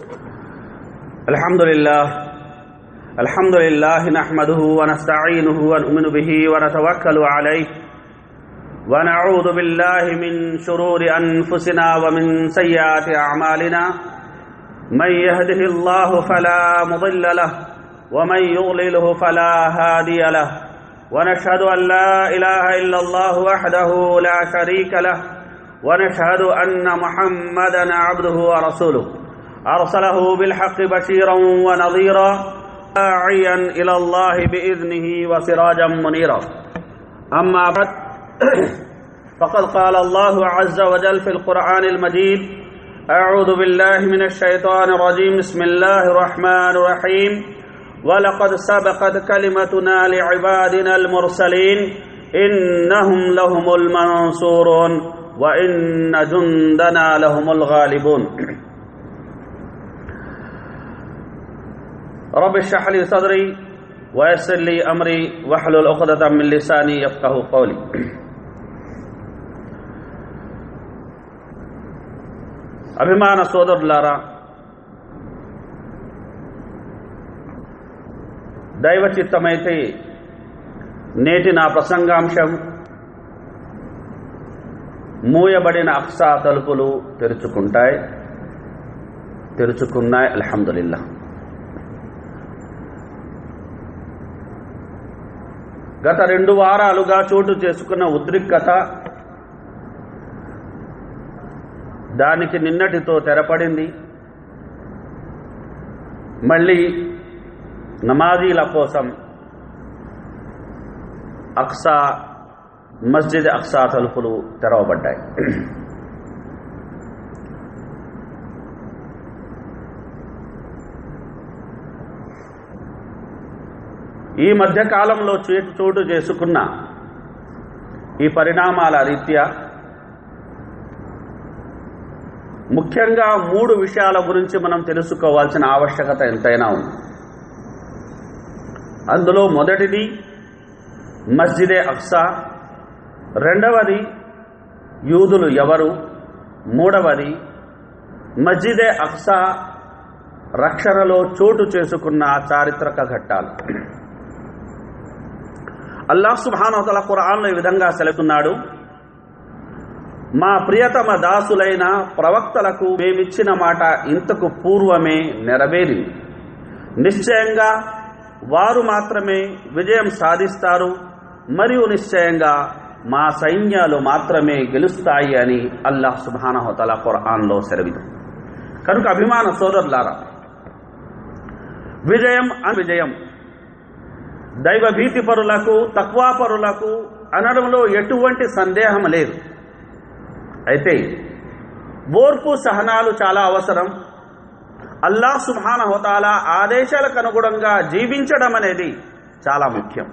الحمد لله الحمد لله نحمده ونستعينه ونؤمن به ونتوكل عليه ونعوذ بالله من شرور أنفسنا ومن سيئات أعمالنا من يهده الله فلا مضل له ومن يضلله فلا هادي له ونشهد أن لا إله إلا الله وحده لا شريك له ونشهد أن محمدا عبده ورسوله أرسله بالحق بشيرا ونظيرا داعيا إلى الله بإذنه وسراجا منيرا أما بعد فقد قال الله عز وجل في القرآن المجيد أعوذ بالله من الشيطان الرجيم بسم الله الرحمن الرحيم ولقد سبقت كلمتنا لعبادنا المرسلين إنهم لهم المنصورون وإن جندنا لهم الغالبون رب اشرح لي صدري ويسر لي أمري واحلل عقدة من لساني يفقه قولي అభిమాన సోదరులారా దైవ చిత్తమైతే నేటి నా ప్రసంగాంశం మూయబడిన అక్సా తలుపులు తెరుచుకుంటాయి తెరుచుకున్నాయి అల్హమ్దులిల్లా గత రెండు వారాలుగా చోటు చేసుకున్న ఉద్రిక్తత దానికి నిన్నటితో తెరపడింది మళ్ళీ నమాజీల కోసం అక్సా మస్జిద్ అక్సా తలుపులు తెరవబడ్డాయి ఈ మధ్య కాలంలో చేటు చోటు చేసుకున్న ఈ పరిణామాల రీత్యా ముఖ్యంగా మూడు విషయాల గురించి మనం తెలుసుకోవాల్సిన ఆవశ్యకత ఎంతైనా ఉంది అందులో మొదటిది మస్జిదే అక్సా రెండవది యూదులు ఎవరు మూడవది మస్జిదే అక్సా రక్షణలో చోటు చేసుకున్న చారిత్రక ఘట్టాలు అల్లాహ్ సుభానవతల ఖురాన్లో ఈ విధంగా సెలవుతున్నాడు మా ప్రియతమ దాసులైన ప్రవక్తలకు మేమిచ్చిన మాట ఇంతకు పూర్వమే నెరవేరింది నిశ్చయంగా వారు మాత్రమే విజయం సాధిస్తారు మరియు నిశ్చయంగా మా సైన్యాలు మాత్రమే గెలుస్తాయి అని అల్లాహ్ సుబానహతల ఖురాన్లో సెలవిదు కనుక అభిమాన సోదరులారా విజయం అని విజయం దైవ భీతిపరులకు తక్వాపరులకు అనడంలో ఎటువంటి సందేహం లేదు అయితే ఓర్పు సహనాలు చాలా అవసరం అల్లాహ్ సుభాన హోతాల ఆదేశాలకు అనుగుణంగా జీవించడం అనేది చాలా ముఖ్యం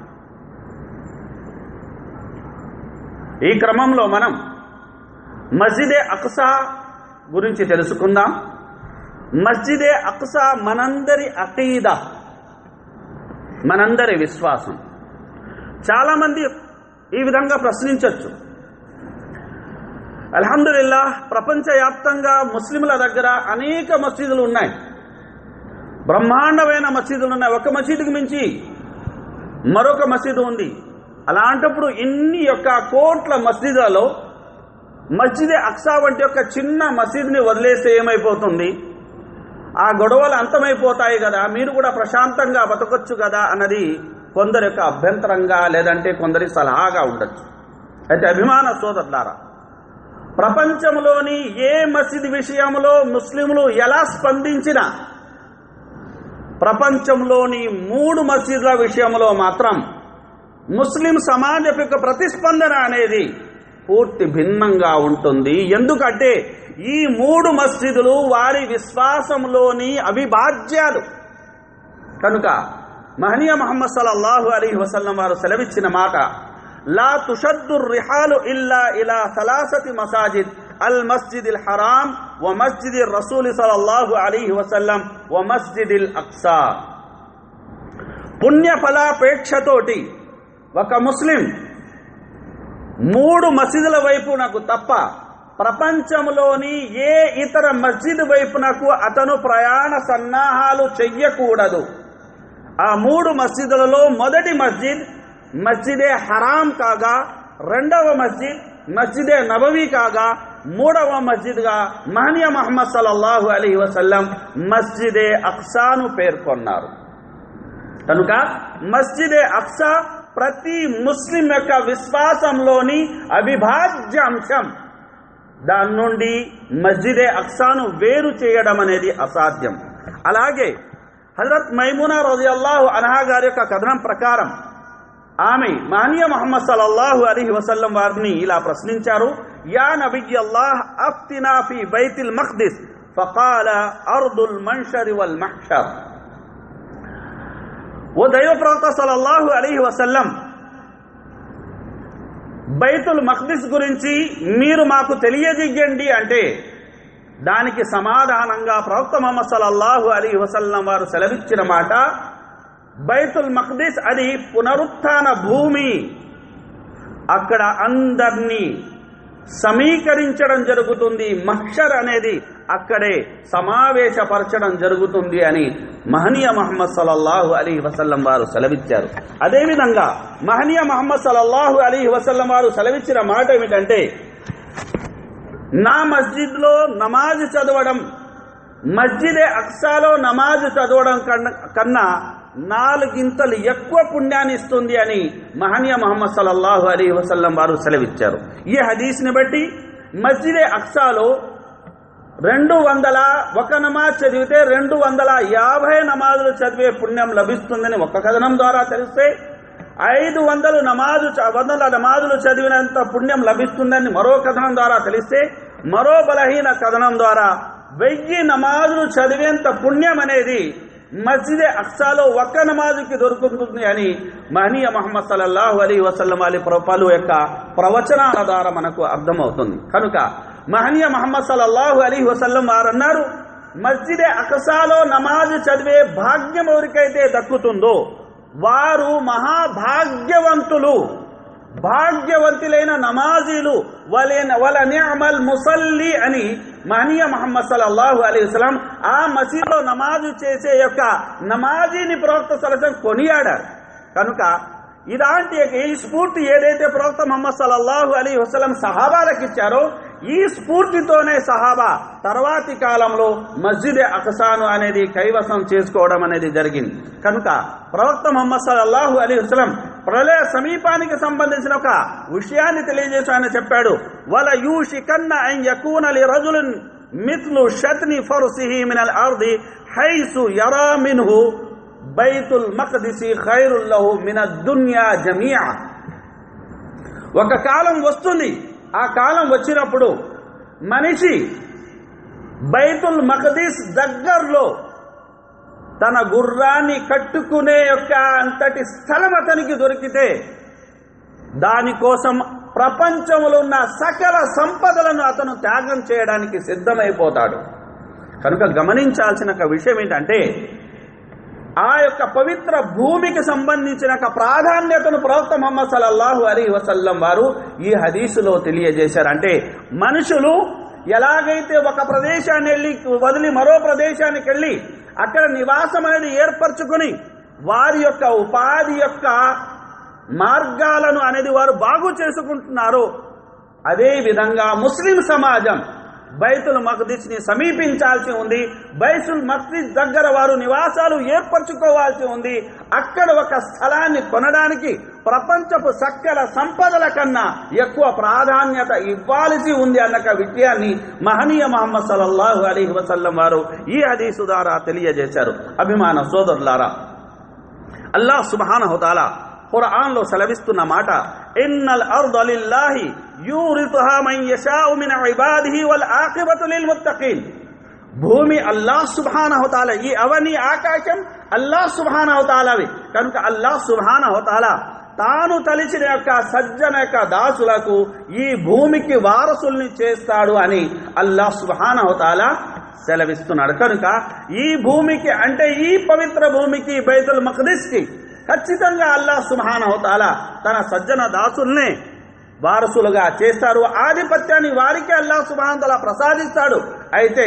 ఈ క్రమంలో మనం మస్జిదే అక్సా గురించి తెలుసుకుందాం మస్జిదే అక్సా మనందరి అకీద మనందరి విశ్వాసం చాలామంది ఈ విధంగా ప్రశ్నించవచ్చు అల్హమ్దుల్లా ప్రపంచవ్యాప్తంగా ముస్లింల దగ్గర అనేక మసీదులు ఉన్నాయి బ్రహ్మాండమైన మసీదులు ఉన్నాయి ఒక మసీదుకి మించి మరొక మసీదు ఉంది అలాంటప్పుడు ఇన్ని యొక్క కోట్ల మసీదులలో మస్జిద్ అక్సా వంటి యొక్క చిన్న మసీదుని వదిలేస్తే ఏమైపోతుంది ఆ గొడవలు అంతమైపోతాయి కదా మీరు కూడా ప్రశాంతంగా బతకొచ్చు కదా అన్నది కొందరి యొక్క అభ్యంతరంగా లేదంటే కొందరి సలహాగా ఉండొచ్చు అయితే అభిమాన సోదరులారా ప్రపంచంలోని ఏ మసీద్ విషయంలో ముస్లింలు ఎలా స్పందించినా ప్రపంచంలోని మూడు మసీదుల విషయంలో మాత్రం ముస్లిం సమాజం యొక్క ప్రతిస్పందన అనేది పూర్తి భిన్నంగా ఉంటుంది ఎందుకంటే ఈ మూడు మస్జిదులు వారి విశ్వాసంలోని అవిభాజ్యాలు కనుక మహనీయ మహమ్మద్ సల్లల్లాహు అలీ వసల్లం వారు సెలవిచ్చిన మాట లా తుషద్దు రిహాలు ఇల్లా ఇలా సలాసతి మసాజిద్ అల్ మస్జిద్ ఇల్ హరామ్ వ మస్జిద్ రసూల్ సల్లల్లాహు అలీ వసల్లం వ మస్జిద్ ఇల్ అక్సా పుణ్యఫలాపేక్షతోటి ఒక ముస్లిం మూడు మసీదుల వైపు నాకు తప్ప ప్రపంచంలోని ఏ ఇతర మస్జిద్ వైపునకు అతను ప్రయాణ సన్నాహాలు చెయ్యకూడదు ఆ మూడు మస్జిదులలో మొదటి మస్జిద్ మస్జిదే హరాం కాగా రెండవ మస్జిద్ మస్జిదే నబవీ కాగా మూడవ మస్జిద్గా మహనీయ మహమ్మద్ సల్లల్లాహు అలీ వసల్లం మస్జిదే అక్సాను పేర్కొన్నారు కనుక మస్జిదే అక్సా ప్రతి ముస్లిం యొక్క విశ్వాసంలోని అవిభాజ్య అంశం దాని నుండి మస్జిదే అక్సాను వేరు చేయడం అనేది అసాధ్యం అలాగే హజరత్ మైమునా రజియల్లాహు అన్హా గారి యొక్క కథనం ప్రకారం ఆమె మానియ మహమ్మద్ సల్లల్లాహు అలీహి వసల్లం వారిని ఇలా ప్రశ్నించారు యా నబియ్యల్లాహ్ అఫ్తినా ఫీ బైతిల్ మఖ్దిస్ ఫకాల అర్దుల్ మన్షరి వల్ మహ్షర్ ఓ దైవ ప్రవక్త సల్లల్లాహు అలీహి వసల్లం బైతుల్ మఖ్దిస్ గురించి మీరు మాకు తెలియజేయండి అంటే దానికి సమాధానంగా ప్రవక్త మొహమ్మద్ సల్లల్లాహు అలీ వసల్లం వారు సెలవిచ్చిన మాట బైతుల్ మఖ్దిస్ అది పునరుత్థాన భూమి అక్కడ అందరినీ సమీకరించడం జరుగుతుంది మహ్షర్ అనేది అక్కడే సమావేశపరచడం జరుగుతుంది అని మహనీయ మహమ్మద్ సల్లల్లాహు అలీ వసల్లం వారు సెలవిచ్చారు అదేవిధంగా మహనీయ మహమ్మద్ సల్లల్లాహు అలీ వసల్లం వారు సెలవిచ్చిన మాట ఏమిటంటే నా మస్జిద్లో నమాజ్ చదవడం మస్జిదే అక్సాలో నమాజ్ చదవడం కన్నా కన్నా నాలుగింతలు ఎక్కువ పుణ్యాన్ని ఇస్తుంది అని మహనీయ మహమ్మద్ సల్లల్లాహు అలీ వసల్లం వారు సెలవిచ్చారు ఈ హదీస్ని బట్టి మస్జిదే అక్సాలో రెండు వందల ఒక నమాజ్ చదివితే రెండు వందల యాభై నమాజులు చదివే పుణ్యం లభిస్తుందని ఒక కథనం ద్వారా తెలిస్తే ఐదు వందలు నమాజు చ- వందల నమాజులు చదివినంత పుణ్యం లభిస్తుందని మరో కథనం ద్వారా తెలిస్తే మరో బలహీన కథనం ద్వారా వెయ్యి నమాజులు చదివేంత పుణ్యం అనేది మస్జిద్ అక్సాలో ఒక్క నమాజుకి దొరుకుతుంది అని మహనీయ మహమ్మద్ సల్లల్లాహు అలీ వసల్లం అలీ పలు యొక్క ప్రవచనాల ద్వారా మనకు అర్థమవుతుంది కనుక మహనీయ మహమ్మద్ సల్లల్లాహు అలీ వసల్లం వారు అన్నారు మస్జిద్ అక్సాలో నమాజు చదివే భాగ్యం ఎవరికైతే దక్కుతుందో వారు మహాభాగ్యవంతులు భాగ్యవంతులైన నమాజీలు వలెన వల నిఅమల్ ముసల్లి అని మహనీయ మహమ్మద్ సల్లల్లాహు అలైహి వసల్లం ఆ మసీదులో నమాజు చేసే యొక్క నమాజీని ప్రవక్త సలసం కొనియాడారు కనుక ఇలాంటి యొక్క ఈ స్ఫూర్తి ఏదైతే ప్రవక్త మహమ్మద్ సల్లల్లాహు అలీ వసలం సహాబాలకు ఇచ్చారో ఈ స్ఫూర్తితోనే సహాబా తర్వాతి కాలంలో మస్జిద్ అకసాను అనేది కైవసం చేసుకోవడం అనేది జరిగింది కనుక ప్రవక్త మహమ్మద్ సల్లల్లాహు అలీ వసలం ప్రళయ సమీపానికి సంబంధించిన ఒక విషయాన్ని తెలియజేసి ఆయన చెప్పాడు వల యూషి కన్న అన్ యకూన లి రజులిన్ మిత్లు షత్ని ఫర్సిహి మినల్ అర్ది హైసు యరా మిన్హు బైతుల్ మక్దిసి ఖైరుల్లహు మిన దున్యా జమియా ఒక కాలం వస్తుంది ఆ కాలం వచ్చినప్పుడు మనిషి బైతుల్ మక్దీస్ దగ్గరలో తన గుర్రాన్ని కట్టుకునే యొక్క అంతటి స్థలం అతనికి దొరికితే దానికోసం ప్రపంచంలో ఉన్న సకల సంపదలను అతను త్యాగం చేయడానికి సిద్ధమైపోతాడు కనుక గమనించాల్సిన ఒక విషయం ఏంటంటే ఆ యొక్క పవిత్ర భూమికి సంబంధించిన ఒక ప్రాధాన్యతను ప్రవక్త ముహమ్మద్ సల్లల్లాహు అలీ వసల్లం వారు ఈ హదీసులో తెలియజేశారు అంటే మనుషులు ఎలాగైతే ఒక ప్రదేశాన్ని వెళ్ళి వదిలి మరో ప్రదేశానికి వెళ్ళి అక్కడ నివాసం అనేది ఏర్పరచుకొని వారి యొక్క ఉపాధి యొక్క మార్గాలను అనేది వారు బాగు చేసుకుంటున్నారు అదే విధంగా ముస్లిం సమాజం బైతుల్ మక్దిస్ ని సమీపించాల్సి ఉంది బైతుల్ మక్దిస్ దగ్గర వారు నివాసాలు ఏర్పరచుకోవాల్సి ఉంది అక్కడ ఒక స్థలాన్ని కొనడానికి ప్రపంచపు సకల సంపదల కన్నా ఎక్కువ ప్రాధాన్యత ఇవ్వాల్సి ఉంది అన్న ఒక విషయాన్ని మహనీయ మహమ్మద్ సల్లల్లాహు అలీహి వసల్లం వారు ఈ హదీసు ద్వారా తెలియజేశారు అభిమాన సోదరులారా అల్లాహ్ సుబ్హానహు తాలా ఖురాన్ లో సెలవిస్తున్న మాట ఇన్నల్ అర్ద లిల్లాహి యూరితుహా మన్ యషాఉ మిన్ ఇబాదిహి వల్ ఆఖిబతు లిల్ ముత్తఖీన్ భూమి అల్లాహ్ సుబ్హానహు తాలా ఈ అవని ఆకాశం అల్లాహ్ సుబ్హానహు తాలావి కనుక అల్లాహ్ సుబ్హానహు తాలా తాను తలిచిన యొక్క సజ్జన యొక్క దాసులకు ఈ భూమికి వారసుల్ని చేస్తాడు అని అల్లాహ్ సుబ్హానహు తాలా సెలవిస్తున్నాడు కనుక ఈ భూమికి అంటే ఈ పవిత్ర భూమికి బైతుల్ మక్దిస్ కి ఖచ్చితంగా అల్లాహ్ సుబ్హానహు తాలా తన సజ్జన దాసుల్ని వారసులుగా చేస్తారు ఆధిపత్యాన్ని వారికే అల్లా సుబాంతలా ప్రసాదిస్తాడు అయితే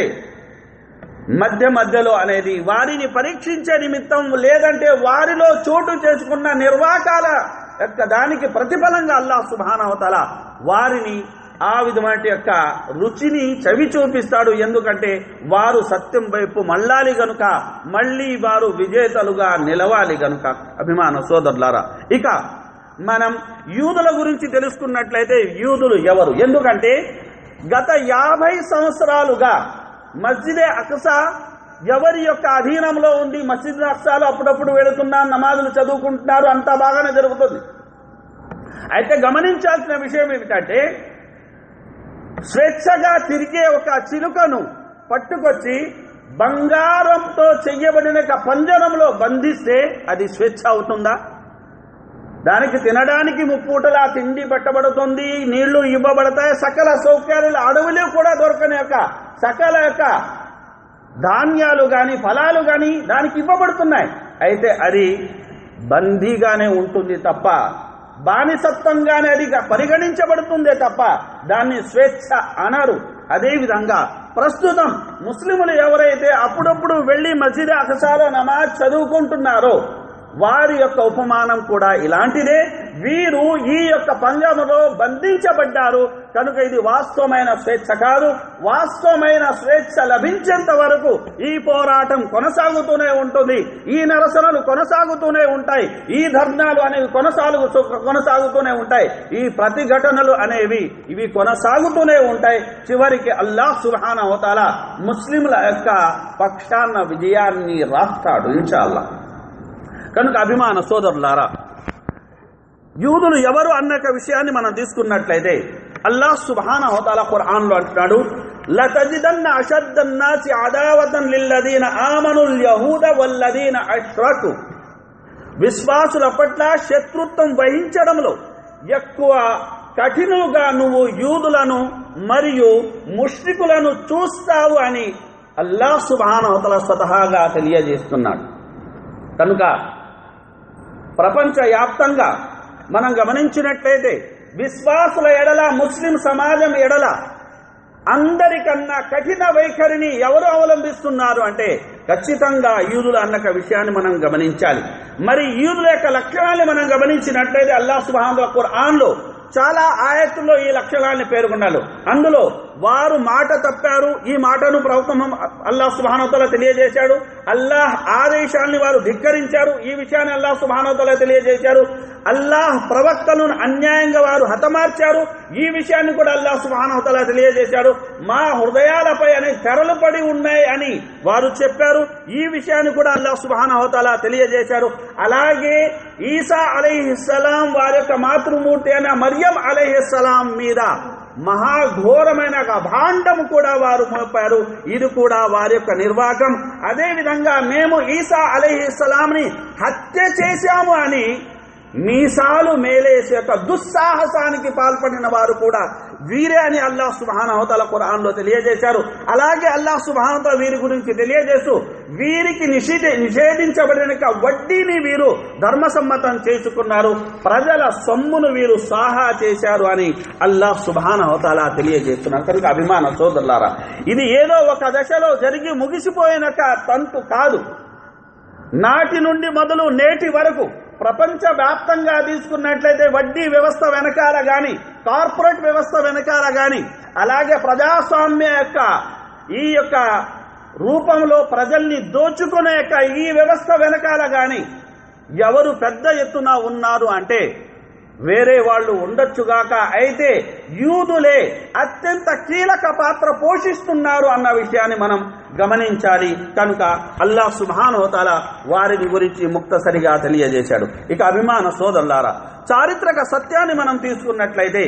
మధ్య మధ్యలో అనేది వారిని పరీక్షించే నిమిత్తం లేదంటే వారిలో చోటు చేసుకున్న నిర్వాకాల యొక్క దానికి ప్రతిఫలంగా అల్లా సుబానవతల వారిని ఆ విధమైన యొక్క రుచిని చవి చూపిస్తాడు ఎందుకంటే వారు సత్యం వైపు మళ్ళాలి గనుక మళ్ళీ వారు విజేతలుగా నిలవాలి గనుక అభిమాన సోదరులారా ఇక మనం యూదుల గురించి తెలుసుకున్నట్లయితే యూదులు ఎవరు ఎందుకంటే గత యాభై సంవత్సరాలుగా మస్జిదే అక్సా ఎవరి యొక్క అధీనంలో ఉంది మస్జిద్ అక్సాలు అప్పుడప్పుడు వెళుతున్నారు నమాజులు చదువుకుంటున్నారు అంతా బాగానే జరుగుతుంది అయితే గమనించాల్సిన విషయం ఏమిటంటే స్వేచ్ఛగా తిరిగే ఒక చిలుకను పట్టుకొచ్చి బంగారంతో చెయ్యబడిన ఒక పంజరంలో బంధిస్తే అది స్వేచ్ఛ అవుతుందా దానికి తినడానికి ముప్పూటలా తిండి పెట్టబడుతుంది నీళ్లు ఇవ్వబడతాయి సకల సౌకర్యాలు అడవులు కూడా దొరకని యొక్క సకల యొక్క ధాన్యాలు కానీ ఫలాలు కానీ దానికి ఇవ్వబడుతున్నాయి అయితే అది బందీగానే ఉంటుంది తప్ప బానిసత్వంగానే అది పరిగణించబడుతుందే తప్ప దాన్ని స్వేచ్ఛ అనరు అదేవిధంగా ప్రస్తుతం ముస్లిములు ఎవరైతే అప్పుడప్పుడు వెళ్ళి మసీద్ అకసాలో నమాజ్ చదువుకుంటున్నారో వారి యొక్క ఉపమానం కూడా ఇలాంటిదే వీరు ఈ యొక్క పంజములో బంధించబడ్డారు కనుక ఇది వాస్తవమైన స్వేచ్ఛ కాదు వాస్తవమైన స్వేచ్ఛ లభించేంత వరకు ఈ పోరాటం కొనసాగుతూనే ఉంటుంది ఈ నిరసనలు కొనసాగుతూనే ఉంటాయి ఈ ధర్నాలు అనేవి కొనసాగు కొనసాగుతూనే ఉంటాయి ఈ ప్రతిఘటనలు అనేవి ఇవి కొనసాగుతూనే ఉంటాయి చివరికి అల్లాహ్ సుహాన హోతాల ముస్లింల యొక్క పక్షాన్న విజయాన్ని రాస్తాడు ఇన్షాల్లా కనుక అభిమాన సోదరులారా యూదులు ఎవరు అన్న ఒక విషయాన్ని మనం తీసుకున్నట్లయితే అల్లాహ్ సుబ్హాన హోతాల ఖురాన్ లో అంటున్నాడు లతజిదన్న అషద్దన్నాసి అదావతన్ లిల్లదీన ఆమనుల్ యహూద వల్లదీన అష్రకు విశ్వాసుల పట్ల శత్రుత్వం వహించడంలో ఎక్కువ కఠినుగా నువ్వు యూదులను మరియు ముష్రికులను చూస్తావు అని అల్లాహ్ సుబ్హాన హోతల స్వతహాగా తెలియజేస్తున్నాడు కనుక ప్రపంచవ్యాప్తంగా మనం గమనించినట్లయితే విశ్వాసుల ఎడల ముస్లిం సమాజం ఎడల అందరికన్నా కఠిన వైఖరిని ఎవరు అవలంబిస్తున్నారు అంటే ఖచ్చితంగా యూదులు అన్నక విషయాన్ని మనం గమనించాలి మరి యూదుల యొక్క లక్షణాన్ని మనం గమనించినట్లయితే అల్లాహ్ సుబాన్ ఖురాన్లో చాలా ఆయత్తుల్లో ఈ లక్షణాన్ని పేర్కొన్నారు అందులో వారు మాట తప్పారు ఈ మాటను ప్రభుత్వం అల్లాహ్ సుబానోతల తెలియజేశాడు అల్లాహ్ ఆదేశాన్ని వారు ధిక్కరించారు ఈ విషయాన్ని అల్లాహ్ సుబానోతల తెలియజేశారు అల్లాహ్ ప్రవక్తలను అన్యాయంగా వారు హతమార్చారు ఈ విషయాన్ని కూడా అల్లాహ్ సుబానోతల తెలియజేశాడు మా హృదయాలపై అనే తెరలు పడి ఉన్నాయి అని వారు చెప్పారు ఈ విషయాన్ని కూడా అల్లాహ్ సుబానోతల తెలియజేశారు అలాగే ఈసా అలైహిస్సలాం వారి యొక్క మాతృమూర్తి అయిన మరియం అలైహిస్సలాం మీద మహాఘోరమైన ఒక భాండము కూడా వారు మోపారు ఇది కూడా వారి యొక్క నిర్వాహకం అదే విధంగా మేము ఈసా అలైహిస్సలాంని హత్య చేశాము అని మీసాలు మేలేసే యొక్క దుస్సాహసానికి పాల్పడిన వారు కూడా వీరే అని అల్లాహ్ సుబానవతల ఖురాన్లో తెలియజేశారు అలాగే అల్లాహ్ సుబానత వీరి గురించి తెలియజేస్తూ వీరికి నిషేధ నిషేధించబడిన యొక్క వడ్డీని వీరు ధర్మసమ్మతం చేసుకున్నారు ప్రజల సొమ్మును వీరు సాహా చేశారు అని అల్లాహ్ సుబానవతల తెలియజేస్తున్నారు కనుక అభిమాన సోదరులారా ఇది ఏదో ఒక దశలో జరిగి ముగిసిపోయిన ఒక తంతు కాదు నాటి నుండి మొదలు నేటి వరకు ప్రపంచ వ్యాప్తంగా తీసుకున్నట్లయితే వడ్డీ వ్యవస్థ వెనకాల గాని కార్పొరేట్ వ్యవస్థ వెనకాల గాని అలాగే ప్రజాస్వామ్య యొక్క ఈ యొక్క రూపంలో ప్రజల్ని దోచుకునే యొక్క ఈ వ్యవస్థ వెనకాల గాని ఎవరు పెద్ద ఎత్తున ఉన్నారు అంటే వేరే వాళ్ళు ఉండొచ్చుగాక అయితే యూదులే అత్యంత కీలక పాత్ర పోషిస్తున్నారు అన్న విషయాన్ని మనం గమనించాలి కనుక అల్లా సుభానోతాల వారిని గురించి ముక్తసరిగా తెలియజేశాడు ఇక అభిమాన సోదరులారా చారిత్రక సత్యాన్ని మనం తీసుకున్నట్లయితే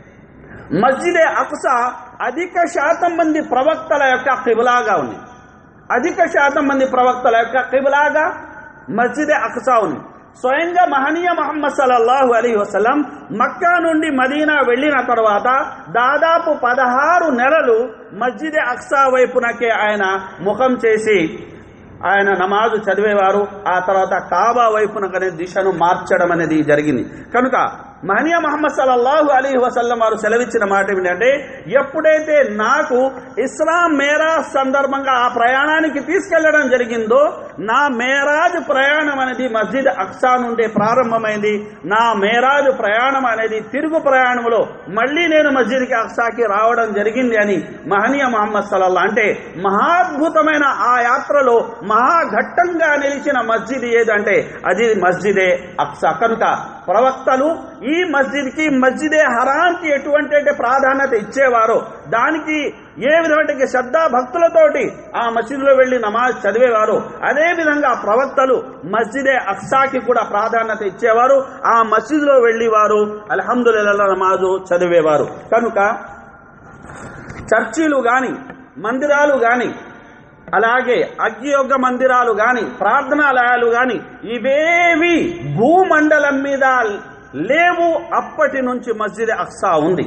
మస్జిదే అక్సా అధిక శాతం మంది ప్రవక్తల యొక్క కిబులాగా ఉంది అధిక శాతం మంది ప్రవక్తల యొక్క కిబులాగా మస్జిదే అక్సా ఉంది స్వయంగా మహనీయ మహమ్మద్ సల్లల్లాహు అలీ వసలం మక్కా నుండి మదీనా వెళ్ళిన తర్వాత దాదాపు పదహారు నెలలు మస్జిద్ అక్సా వైపునకే ఆయన ముఖం చేసి ఆయన నమాజు చదివేవారు ఆ తర్వాత కాబా వైపునకనే దిశను మార్చడం అనేది జరిగింది కనుక మహనీయ మహమ్మద్ సల్లల్లాహు అలీ వసల్లం వారు సెలవిచ్చిన మాట ఏమిటంటే ఎప్పుడైతే నాకు ఇస్లాం మేరాజ్ సందర్భంగా ఆ ప్రయాణానికి తీసుకెళ్లడం జరిగిందో నా మేరాజ్ ప్రయాణం అనేది మస్జిద్ అక్సా నుండి ప్రారంభమైంది నా మేరాజ్ ప్రయాణం అనేది తిరుగు ప్రయాణంలో మళ్ళీ నేను మస్జిద్కి అక్సాకి రావడం జరిగింది అని మహనీయ మహమ్మద్ సల్లల్లా అంటే మహాద్భుతమైన ఆ యాత్రలో మహాఘట్టంగా నిలిచిన మస్జిద్ ఏదంటే అది మస్జిదే అక్సా కనుక ప్రవక్తలు ఈ మస్జిద్కి మస్జిదే హరాంకి ఎటువంటి అంటే ప్రాధాన్యత ఇచ్చేవారో దానికి ఏ విధమైన శ్రద్ధా భక్తులతోటి ఆ మసీదులో వెళ్లి నమాజ్ చదివేవారు అదే విధంగా ప్రవక్తలు మస్జిదే అక్సాకి కూడా ప్రాధాన్యత ఇచ్చేవారు ఆ మసీదులో వెళ్లి వారు అల్హమ్దుల్లా నమాజు చదివేవారు కనుక చర్చిలు గాని మందిరాలు గాని అలాగే అగ్నియోగ మందిరాలు గాని ప్రార్థనాలయాలు గాని ఇవేవి భూమండలం మీద లేవు అప్పటి నుంచి మస్జిద్ అక్సా ఉంది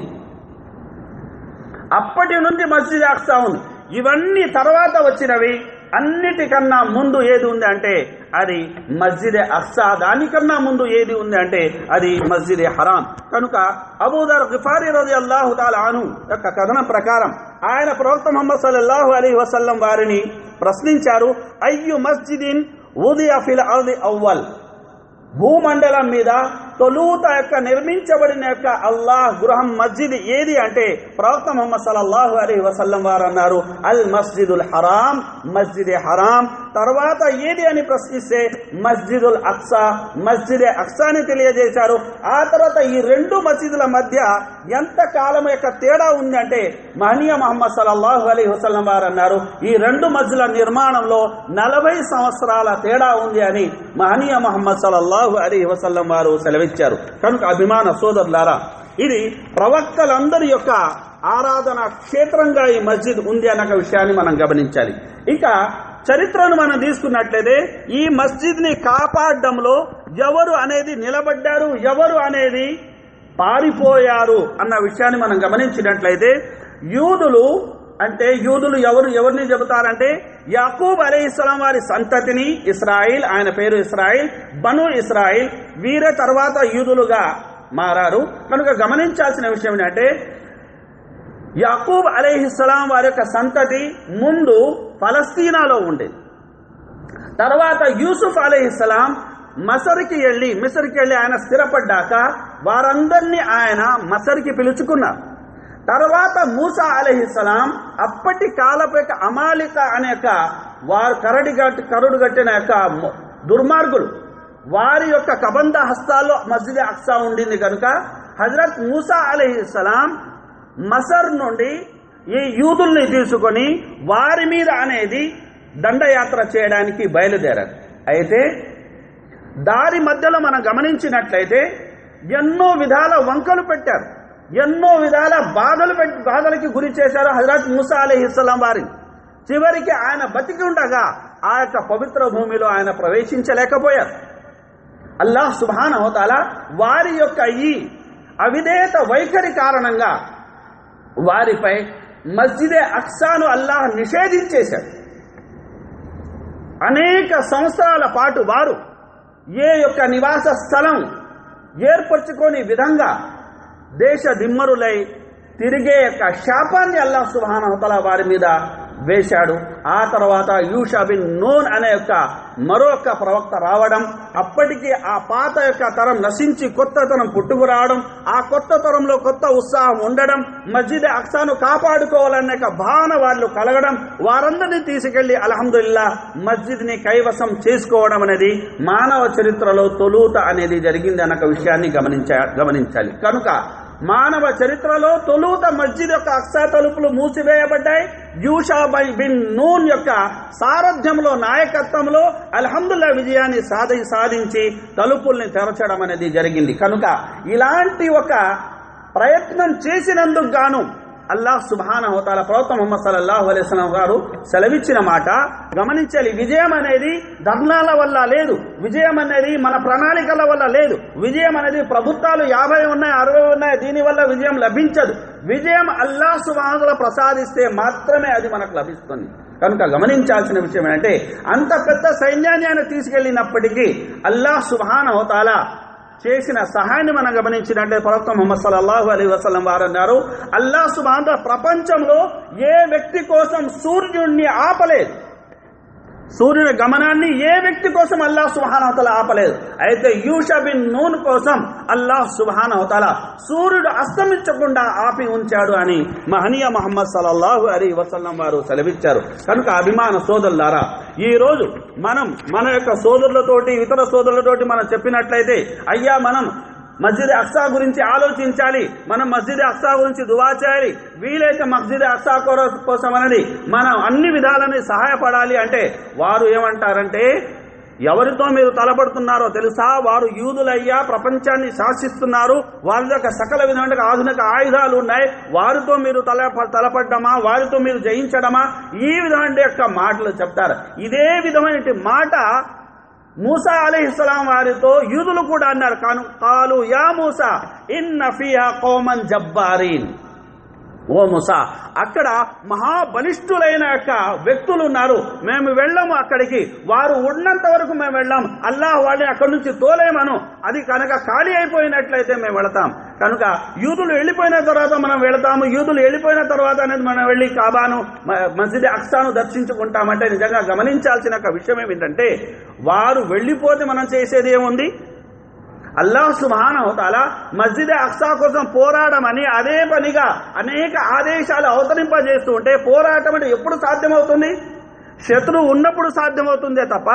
అప్పటి నుండి మస్జిద్ అక్సా ఉంది ఇవన్నీ తర్వాత వచ్చినవి అన్నిటికన్నా ముందు ఏది ఉంది అంటే అది మస్జిద్ అక్సా దానికన్నా ముందు ఏది ఉంది అంటే అది మస్జిద్ హరాం కనుక అబూదర్ గిఫారీ రోజు అల్లాహు తాలాను యొక్క కథనం ప్రకారం ఆయన ప్రవక్త ముహమ్మద్ సల్లల్లాహు అలీ వసల్లం వారిని ప్రశ్నించారు అయ్యు మస్జిదిన్ ఉదయ ఫిల్ అర్ది అవ్వల్ భూమండలం మీద తొలుత యొక్క నిర్మించబడిన యొక్క అల్లాహ్ గృహం మస్జిద్ ఏది అంటే ప్రవక్త ముహమ్మద్ సల్లల్లాహు అలైహి వసల్లం వారు అన్నారు అల్ మస్జిదుల్ హరాం మస్జిద్ హరాం తర్వాత ఏది అని ప్రశ్నిస్తే మస్జిదుల్ అక్సా మస్జిద్ అక్సాని తెలియజేశారు ఆ తర్వాత ఈ రెండు మసీదుల మధ్య ఎంత కాలం యొక్క తేడా ఉంది అంటే మహనీయ మహమ్మద్ సల్లల్లాహు అలైహి వసల్లం వారు అన్నారు ఈ రెండు మస్జిదుల నిర్మాణంలో నలభై సంవత్సరాల తేడా ఉంది అని మహనీయ మహమ్మద్ సల్లల్లాహు అలైహి వసల్లం వారు సెలవిచ్చారు కనుక అభిమాన సోదరులారా ఇది ప్రవక్తలందరి యొక్క ఆరాధన క్షేత్రంగా ఈ మస్జిద్ ఉంది అన్న విషయాన్ని మనం గమనించాలి ఇక చరిత్రను మనం తీసుకున్నట్లయితే ఈ మస్జిద్ని కాపాడడంలో ఎవరు అనేది నిలబడ్డారు ఎవరు అనేది పారిపోయారు అన్న విషయాన్ని మనం గమనించినట్లయితే యూదులు అంటే యూదులు ఎవరు ఎవరిని చెబుతారంటే యాకూబ్ అలీ ఇస్లాం వారి సంతతిని ఇస్రాయిల్ ఆయన పేరు ఇస్రాయిల్ బను ఇస్రాయిల్ వీరే తర్వాత యూదులుగా మారారు కనుక గమనించాల్సిన విషయం ఏంటంటే యాకూబ్ అలీహిస్సలాం వారి యొక్క సంతతి ముందు ఫలస్తీనాలో ఉండేది తర్వాత యూసుఫ్ అలీహిస్సలాం మసరికి వెళ్ళి మిసరికి వెళ్ళి ఆయన స్థిరపడ్డాక వారందరినీ ఆయన మసరికి పిలుచుకున్నారు తర్వాత మూసా అలీహిస్సలాం అప్పటి కాలపు యొక్క అమాలిక అనే యొక్క వారు కరడి గట్టి కరుడు కట్టిన యొక్క దుర్మార్గులు వారి యొక్క కబంధ హస్తాల్లో మస్జిద్ అక్సా ఉండింది కనుక హజరత్ మూసా అలీహిస్సలాం మసర్ నుండి ఈ యూదుల్ని తీసుకొని వారి మీద అనేది దండయాత్ర చేయడానికి బయలుదేరారు అయితే దారి మధ్యలో మనం గమనించినట్లయితే ఎన్నో విధాల వంకలు పెట్టారు ఎన్నో విధాల బాధలు పెట్టి బాధలకి గురి చేశారు హజరత్ ముసా అలీహిస్సలాం వారిని చివరికి ఆయన బతికి ఉండగా ఆ యొక్క పవిత్ర భూమిలో ఆయన ప్రవేశించలేకపోయారు అల్లాహ్ సుబాన్ హోతాల వారి యొక్క ఈ అవిధేయత వైఖరి కారణంగా వారిపై మస్జిదే అక్సాను అల్లాహ్ నిషేధించేశాడు అనేక సంవత్సరాల పాటు వారు ఏ యొక్క నివాస స్థలం ఏర్పరచుకొని విధంగా దేశ దిమ్మరులై తిరిగే యొక్క శాపాన్ని అల్లాహ్ సుబానహతల వారి మీద వేశాడు ఆ తర్వాత యూషా బిన్ నూన్ అనే యొక్క మరొక ప్రవక్త రావడం అప్పటికి ఆ పాత యొక్క తరం నశించి కొత్త తరం పుట్టుకు రావడం ఆ కొత్త తరంలో కొత్త ఉత్సాహం ఉండడం మస్జిద్ అక్సాను కాపాడుకోవాలనే యొక్క భావన వాళ్ళు కలగడం వారందరినీ తీసుకెళ్లి అల్హమ్దుల్లా మస్జిద్ని కైవసం చేసుకోవడం అనేది మానవ చరిత్రలో తొలుత అనేది జరిగింది అన్న విషయాన్ని గమనించ గమనించాలి కనుక మానవ చరిత్రలో తొలుత మస్జిద్ యొక్క అక్సా తలుపులు మూసివేయబడ్డాయి యూషా బై బిన్ నూన్ యొక్క సారథ్యంలో నాయకత్వంలో అల్హమ్దుల్లా విజయాన్ని సాధి సాధించి తలుపుల్ని తెరచడం అనేది జరిగింది కనుక ఇలాంటి ఒక ప్రయత్నం చేసినందుకు గాను అల్లాహ్ సుబాన హోతాల ప్రవక్త ముహమ్మద్ సల్లల్లాహు అలైస్లం గారు సెలవిచ్చిన మాట గమనించాలి విజయం అనేది ధర్నాల వల్ల లేదు విజయం అనేది మన ప్రణాళికల వల్ల లేదు విజయం అనేది ప్రభుత్వాలు యాభై ఉన్నాయి అరవై ఉన్నాయి దీనివల్ల విజయం లభించదు విజయం అల్లాహ్ సుబానుల ప్రసాదిస్తే మాత్రమే అది మనకు లభిస్తుంది కనుక గమనించాల్సిన విషయం ఏంటంటే అంత పెద్ద సైన్యాన్ని ఆయన తీసుకెళ్ళినప్పటికీ అల్లాహ్ సుబాన హోతాల చేసిన సహాయాన్ని మనం గమనించినట్లయితే ప్రవక్త ముహమ్మద్ సల్లల్లాహు అలీ వసల్లం వారు అన్నారు అల్లా సుబాన్ ప్రపంచంలో ఏ వ్యక్తి కోసం సూర్యుడిని ఆపలేదు సూర్యుని గమనాన్ని ఏ వ్యక్తి కోసం అల్లాహ్ సుబానవతల ఆపలేదు అయితే యూషా బిన్ నూన్ కోసం అల్లాహ్ సుబానవతల సూర్యుడు అస్తమించకుండా ఆపి ఉంచాడు అని మహనీయ మహమ్మద్ సల్లల్లాహు అలీ వసల్లం వారు సెలవిచ్చారు కనుక అభిమాన సోదరులారా ఈ రోజు మనం మన యొక్క సోదరులతోటి ఇతర సోదరులతోటి మనం చెప్పినట్లయితే అయ్యా మనం మస్జిద్ అక్సా గురించి ఆలోచించాలి మనం మస్జిద్ అక్సా గురించి దువా చేయాలి వీలైతే మస్జిద్ అక్సా కొర- కోసం అనేది మనం అన్ని విధాలని సహాయపడాలి అంటే వారు ఏమంటారంటే ఎవరితో మీరు తలపడుతున్నారో తెలుసా వారు యూదులయ్యా ప్రపంచాన్ని శాసిస్తున్నారు వాళ్ళ యొక్క సకల విధమైన ఆధునిక ఆయుధాలు ఉన్నాయి వారితో మీరు తల తలపడ్డమా వారితో మీరు జయించడమా ఈ విధమైన యొక్క మాటలు చెప్తారు ఇదే విధమైన మాట మూసా అలీహిస్సలాం వారితో యూదులు కూడా అన్నారు కాను కాలు యా మూసా ఇన్న ఫియా కోమన్ జబ్బారీన్ ఓ ముసా అక్కడ మహాబలిష్ఠులైన యొక్క వ్యక్తులు ఉన్నారు మేము వెళ్ళము అక్కడికి వారు ఉన్నంత వరకు మేము వెళ్ళాం అల్లాహ్ వాళ్ళని అక్కడి నుంచి తోలేమను అది కనుక ఖాళీ అయిపోయినట్లయితే మేము వెళతాం కనుక యూదులు వెళ్ళిపోయిన తర్వాత మనం వెళతాము యూదులు వెళ్ళిపోయిన తర్వాత అనేది మనం వెళ్ళి కాబాను మ- మసీద్ అక్సాను దర్శించుకుంటామంటే నిజంగా గమనించాల్సిన ఒక విషయం ఏమిటంటే వారు వెళ్ళిపోతే మనం చేసేది ఏముంది అల్లాహ్ సుబానవతాల మస్జిద్ అక్సా కోసం పోరాడమని అదే పనిగా అనేక ఆదేశాలు అవతరింపజేస్తూ ఉంటే పోరాటం అంటే ఎప్పుడు సాధ్యమవుతుంది శత్రువు ఉన్నప్పుడు సాధ్యమవుతుందే తప్ప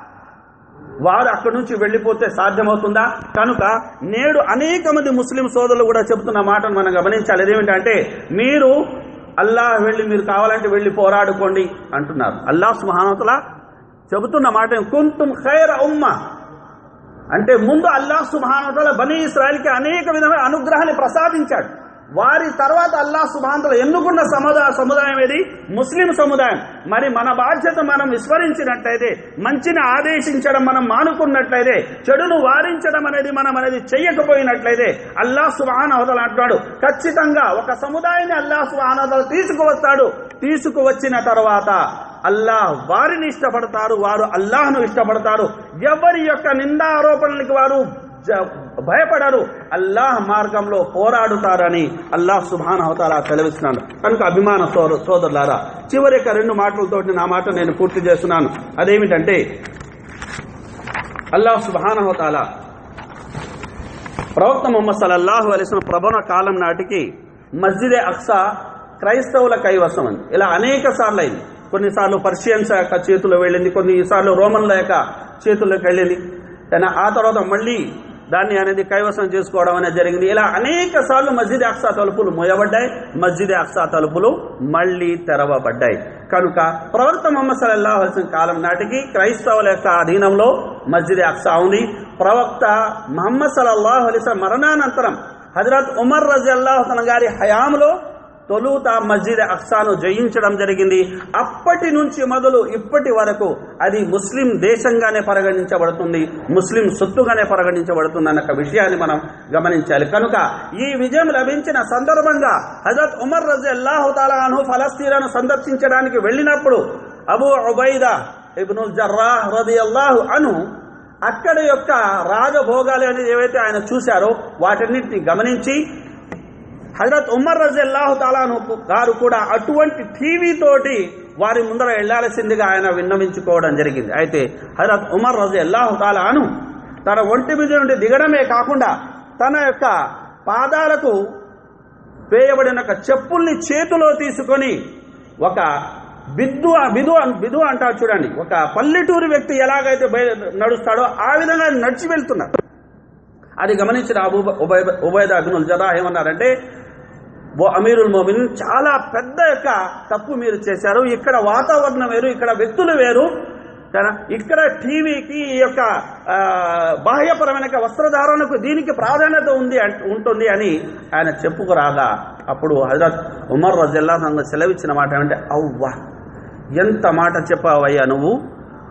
వారు అక్కడి నుంచి వెళ్ళిపోతే సాధ్యమవుతుందా కనుక నేడు అనేక మంది ముస్లిం సోదరులు కూడా చెబుతున్న మాటను మనం గమనించాలి అదేమిటంటే మీరు అల్లాహ్ వెళ్ళి మీరు కావాలంటే వెళ్ళి పోరాడుకోండి అంటున్నారు అల్లాహ్ సుహానతల చెబుతున్న మాట కుంతుం ఖైర ఉమ్మ అంటే ముందు అల్లాహ్ సుబానతల బనీ ఇస్రాయల్కి అనేక విధమైన అనుగ్రహాన్ని ప్రసాదించాడు వారి తర్వాత అల్లాహ్ సుబానతల ఎన్నుకున్న సముదాయ సముదాయం ఏది ముస్లిం సముదాయం మరి మన బాధ్యత మనం విస్మరించినట్లయితే మంచిని ఆదేశించడం మనం మానుకున్నట్లయితే చెడును వారించడం అనేది మనం అనేది చెయ్యకపోయినట్లయితే అల్లాహ్ సుబానవతల అంటున్నాడు ఖచ్చితంగా ఒక సముదాయాన్ని అల్లాహ్ సుబానవతల తీసుకువస్తాడు తీసుకువచ్చిన తర్వాత అల్లాహ్ వారిని ఇష్టపడతారు వారు అల్లాహ్ను ఇష్టపడతారు ఎవరి యొక్క నిందారోపణలకి వారు జ- భయపడరు అల్లాహ్ మార్గంలో పోరాడుతారని అల్లాహ్ సుభాన్ అవతారా సెలవిస్తున్నాను కనుక అభిమాన సోదరు సోదరులారా చివరి యొక్క రెండు మాటలతోటి నా మాట నేను పూర్తి చేస్తున్నాను అదేమిటంటే అల్లాహ్ సుభాన్ అవతాల ప్రవక్త ముహమ్మద్ సల్లల్లాహు అలిసిన ప్రబల కాలం నాటికి మస్జిద్ అక్సా క్రైస్తవుల కైవసం అంది ఇలా అనేక సార్లు అయింది కొన్నిసార్లు పర్షియన్స్ యొక్క చేతుల్లో వెళ్ళింది కొన్నిసార్లు రోమన్ల యొక్క చేతుల్లోకి వెళ్ళింది కానీ ఆ తర్వాత మళ్ళీ దాన్ని అనేది కైవసం చేసుకోవడం అనేది జరిగింది ఇలా అనేక సార్లు మస్జిద్ అక్సా తలుపులు మూయబడ్డాయి మస్జిద్ అక్సా తలుపులు మళ్ళీ తెరవబడ్డాయి కనుక ప్రవక్త మొహమ్మద్ సల్లల్లాహు అలైహి వసల్లం కాలం నాటికి క్రైస్తవుల యొక్క అధీనంలో మస్జిద్ అక్సా ఉంది ప్రవక్త మహమ్మద్ సల్లల్లాహు అలైహి వసల్లం మరణానంతరం హజరత్ ఉమర్ రజల్లాహు గారి హయాంలో తొలుత మస్జిద్ అక్సాను జయించడం జరిగింది అప్పటి నుంచి మొదలు ఇప్పటి వరకు అది ముస్లిం దేశంగానే పరిగణించబడుతుంది ముస్లిం సొత్తుగానే పరిగణించబడుతుంది అన్న ఒక విషయాన్ని మనం గమనించాలి కనుక ఈ విజయం లభించిన సందర్భంగా హజరత్ ఉమర్ రజి అల్లాహు తాలాను ఫలస్తీనాను సందర్శించడానికి వెళ్ళినప్పుడు అబూ ఉబైదా ఇబ్నుల్ జర్రాహ్ రది అల్లాహు అను అక్కడ యొక్క రాజభోగాలు అనేది ఏవైతే ఆయన చూశారో వాటన్నిటిని గమనించి హజరత్ ఉమర్ రజల్లాహు తాలాను గారు కూడా అటువంటి టీవీ తోటి వారి ముందర వెళ్లాల్సిందిగా ఆయన విన్నవించుకోవడం జరిగింది అయితే హజరత్ ఉమర్ రజ అల్లాహు తాలాను తన ఒంటి మీద నుండి దిగడమే కాకుండా తన యొక్క పాదాలకు వేయబడిన ఒక చెప్పుల్ని చేతిలో తీసుకొని ఒక బిద్దు బిదు బిదు అంటారు చూడండి ఒక పల్లెటూరు వ్యక్తి ఎలాగైతే బయ- నడుస్తాడో ఆ విధంగా ఆయన నడిచి వెళ్తున్నారు అది గమనించిన అబూ ఉబై ఉబైద అబ్నుల్ జరా ఏమన్నారంటే ఓ అమీరుల్ మోమిన్ చాలా పెద్ద యొక్క తప్పు మీరు చేశారు ఇక్కడ వాతావరణం వేరు ఇక్కడ వ్యక్తులు వేరు కదా? ఇక్కడ టీవీకి ఈ యొక్క ఆ, బాహ్యపరమైన యొక్క వస్త్రధారణకు దీనికి ప్రాధాన్యత ఉంది అంట- ఉంటుంది అని ఆయన చెప్పుకురాగా అప్పుడు హజరత్ ఉమర్ రజల్లా సంగ సెలవిచ్చిన మాట ఏమంటే అవ్వా ఎంత మాట చెప్పావయ్యా నువ్వు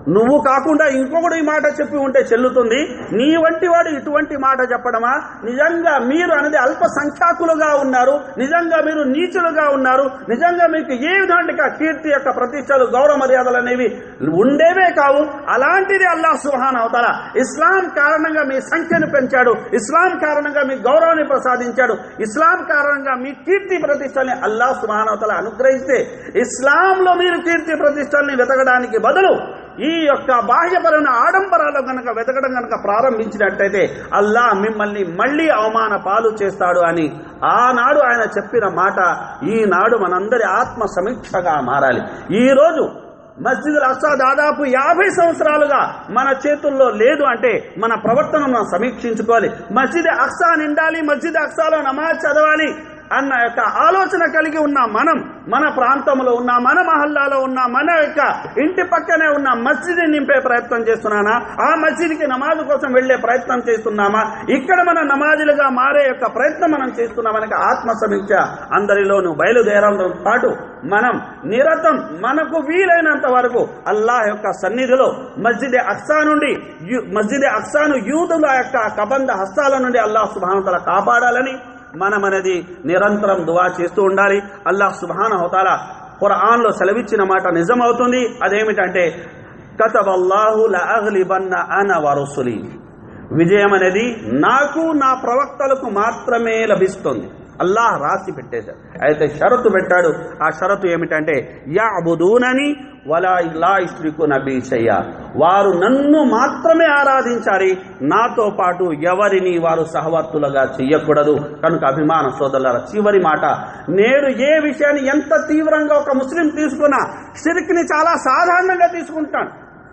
నువ్వు కాకుండా ఇంకొకడు ఈ మాట చెప్పి ఉంటే చెల్లుతుంది నీ వంటి వాడు ఇటువంటి మాట చెప్పడమా నిజంగా మీరు అనేది అల్పసంఖ్యాకులుగా ఉన్నారు నిజంగా మీరు నీచులుగా ఉన్నారు నిజంగా మీకు ఏ విధంగా కీర్తి యొక్క ప్రతిష్టలు గౌరవ మర్యాదలు అనేవి ఉండేవే కావు అలాంటిది అల్లాహ్ సుహాన్ అవతాల ఇస్లాం కారణంగా మీ సంఖ్యను పెంచాడు ఇస్లాం కారణంగా మీ గౌరవాన్ని ప్రసాదించాడు ఇస్లాం కారణంగా మీ కీర్తి ప్రతిష్టల్ని అల్లాహ్ సుహాన్ అవతాల అనుగ్రహిస్తే ఇస్లాంలో మీరు కీర్తి ప్రతిష్టల్ని వెతకడానికి బదులు ఈ యొక్క బాహ్యపరమైన ఆడంబరాలు కనుక వెతకడం కనుక ప్రారంభించినట్టయితే అల్లా మిమ్మల్ని మళ్ళీ అవమాన పాలు చేస్తాడు అని ఆనాడు ఆయన చెప్పిన మాట ఈనాడు మనందరి ఆత్మ సమీక్షగా మారాలి ఈ రోజు మస్జిద్ అక్సా దాదాపు యాభై సంవత్సరాలుగా మన చేతుల్లో లేదు అంటే మన ప్రవర్తన మనం సమీక్షించుకోవాలి మస్జిద్ అక్సా నిండాలి మస్జిద్ అక్సాలో నమాజ్ చదవాలి అన్న యొక్క ఆలోచన కలిగి ఉన్న మనం మన ప్రాంతంలో ఉన్న మన మహల్లాలో ఉన్న మన యొక్క ఇంటి పక్కనే ఉన్న మస్జిద్ని నింపే ప్రయత్నం చేస్తున్నానా ఆ మస్జిద్కి నమాజ్ కోసం వెళ్ళే ప్రయత్నం చేస్తున్నామా ఇక్కడ మన నమాజులుగా మారే యొక్క ప్రయత్నం మనం చేస్తున్నామని ఆత్మ సమీక్ష అందరిలోనూ బయలుదేరడంతో పాటు మనం నిరతం మనకు వీలైనంత వరకు అల్లాహ్ యొక్క సన్నిధిలో మస్జిద్ అక్సా నుండి యు- మస్జిద్ అక్సాను యూదుల యొక్క కబంధ హస్తాల నుండి అల్లాహ్ సుభానతల కాపాడాలని మనం అనేది నిరంతరం దువా చేస్తూ ఉండాలి అల్లాహ్ సుబ్హాన హోతాల ఖురాన్లో సెలవిచ్చిన మాట నిజమవుతుంది అదేమిటంటే కతబల్లాహు లఅగ్లిబన్న అన వరుసులి విజయం అనేది నాకు నా ప్రవక్తలకు మాత్రమే లభిస్తుంది అల్లాహ్ రాసి పెట్టేశాడు అయితే షరతు పెట్టాడు ఆ షరతు ఏమిటంటే యాబుదూనని వలా ఇలా ఇష్రికు నబీ షయ్యా వారు నన్ను మాత్రమే ఆరాధించాలి నాతో పాటు ఎవరిని వారు సహవర్తులుగా చెయ్యకూడదు కనుక అభిమాన సోదరుల చివరి మాట నేడు ఏ విషయాన్ని ఎంత తీవ్రంగా ఒక ముస్లిం తీసుకున్నా షిరిక్ని చాలా సాధారణంగా తీసుకుంటాను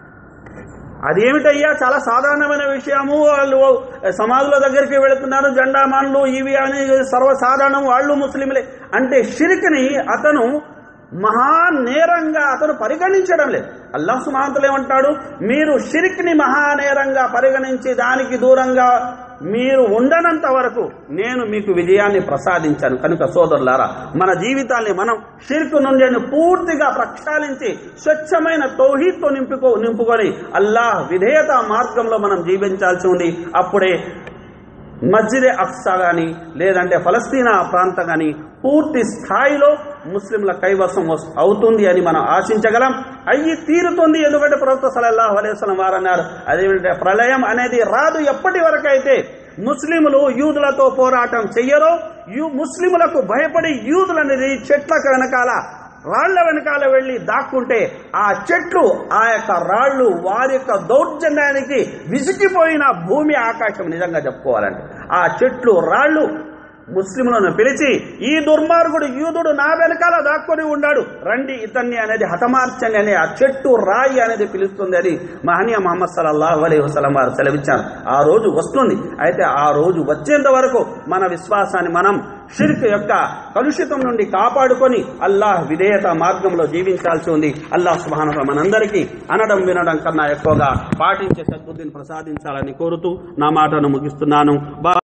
అదేమిటయ్యా చాలా సాధారణమైన విషయము వాళ్ళు సమాధుల దగ్గరికి వెళుతున్నారు జెండామాన్లు ఇవి అని సర్వసాధారణం వాళ్ళు ముస్లింలే అంటే షిరిక్ని అతను మహా నేరంగా అతను పరిగణించడం లేదు అల్లాహ్ సుమాంతులు ఏమంటాడు మీరు షిరిక్ని మహా నేరంగా పరిగణించి దానికి దూరంగా మీరు ఉండనంత వరకు నేను మీకు విజయాన్ని ప్రసాదించాను కనుక సోదరులారా మన జీవితాన్ని మనం షిర్కు నుండి పూర్తిగా ప్రక్షాళించి స్వచ్ఛమైన తౌహీద్తో నింపుకో నింపుకొని అల్లాహ్ విధేయత మార్గంలో మనం జీవించాల్సి ఉంది అప్పుడే మస్జిద్ అక్సా కానీ లేదంటే ఫలస్తీనా ప్రాంతం కానీ పూర్తి స్థాయిలో ముస్లింల కైవసం వస్- అవుతుంది అని మనం ఆశించగలం అయ్యి తీరుతుంది ఎందుకంటే ప్రవక్త సలల్లాహు అలైహి వసల్లం వారు అన్నారు అదేమిటంటే ప్రళయం అనేది రాదు ఎప్పటి వరకైతే ముస్లింలు యూదులతో పోరాటం చెయ్యరో యు ముస్లిములకు భయపడి యూదులు అనేది చెట్ల వెనకాల రాళ్ల వెనకాల వెళ్ళి దాక్కుంటే ఆ చెట్లు ఆ యొక్క రాళ్ళు వారి యొక్క దౌర్జన్యానికి విసిగిపోయిన భూమి ఆకాశం నిజంగా చెప్పుకోవాలంటే ఆ చెట్లు రాళ్ళు ముస్లింలను పిలిచి ఈ దుర్మార్గుడు యూదుడు నా వెనకాల దాక్కొని ఉన్నాడు రండి ఇతన్ని అనేది హతమార్చండి అనే ఆ చెట్టు రాయి అనేది పిలుస్తుంది అని మహనీయ మహమ్మద్ సల్లల్లాహు అలైహి వసల్లం వారు సెలవిచ్చారు ఆ రోజు వస్తుంది అయితే ఆ రోజు వచ్చేంత వరకు మన విశ్వాసాన్ని మనం షిర్క్ యొక్క కలుషితం నుండి కాపాడుకొని అల్లాహ్ విధేయత మార్గంలో జీవించాల్సి ఉంది అల్లాహ్ సుబ్హానహు మనందరికీ అనడం వినడం కన్నా ఎక్కువగా పాటించే సద్బుద్ధిని ప్రసాదించాలని కోరుతూ నా మాటను ముగిస్తున్నాను బా